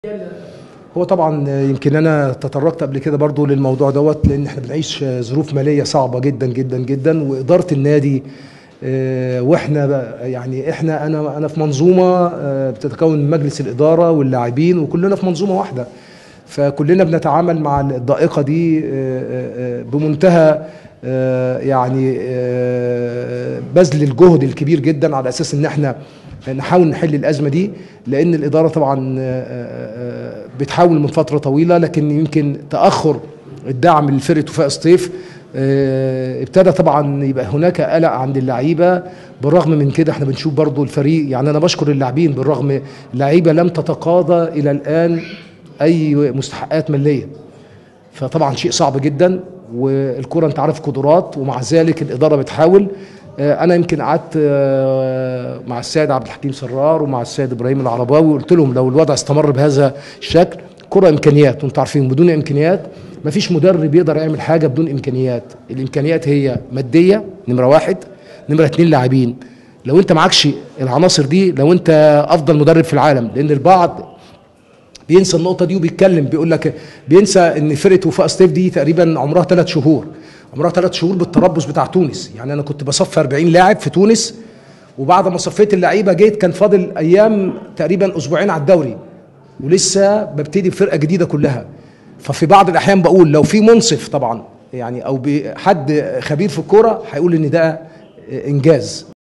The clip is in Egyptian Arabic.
هو طبعا يمكن انا تطرقت قبل كده برضو للموضوع دوت لان احنا بنعيش ظروف ماليه صعبه جدا جدا جدا واداره النادي آه، واحنا بقى- يعني احنا انا انا في منظومه آه، بتتكون من مجلس الاداره واللاعبين وكلنا في منظومه واحده فكلنا بنتعامل مع الضائقه دي آه، آه، آه، بمنتهى آه، يعني آه، بذل الجهد الكبير جدا على اساس ان احنا نحاول نحل الازمه دي لان الاداره طبعا آه، آه، بتحاول من فتره طويله لكن يمكن تاخر الدعم لفرقه وفاء سطيف آه، ابتدى طبعا يبقى هناك قلق عند اللعيبه بالرغم من كده احنا بنشوف برضو الفريق يعني انا بشكر اللاعبين بالرغم اللعيبه لم تتقاضى الى الان اي مستحقات ماليه فطبعا شيء صعب جدا والكره انت عارف قدرات ومع ذلك الاداره بتحاول آه، انا يمكن قعدت آه، مع السيد عبد الحكيم سرار ومع السيد ابراهيم العرباوي وقلت لهم لو الوضع استمر بهذا الشكل كره امكانيات وانتم عارفين بدون امكانيات مفيش مدرب يقدر يعمل حاجه بدون امكانيات الامكانيات هي ماديه نمره واحد نمره اتنين لاعبين لو انت معكش العناصر دي لو انت افضل مدرب في العالم لان البعض بينسى النقطه دي وبيتكلم بيقول لك بينسى ان فرقه وفاء ستيف دي تقريبا عمرها ثلاث شهور عمرها ثلاث شهور بالتربص بتاع تونس يعني انا كنت بصفي 40 لاعب في تونس وبعد ما صفيت اللعيبه جيت كان فاضل ايام تقريبا اسبوعين على الدوري ولسه ببتدي بفرقه جديده كلها ففي بعض الاحيان بقول لو في منصف طبعا يعني او حد خبير في الكوره هيقول ان ده انجاز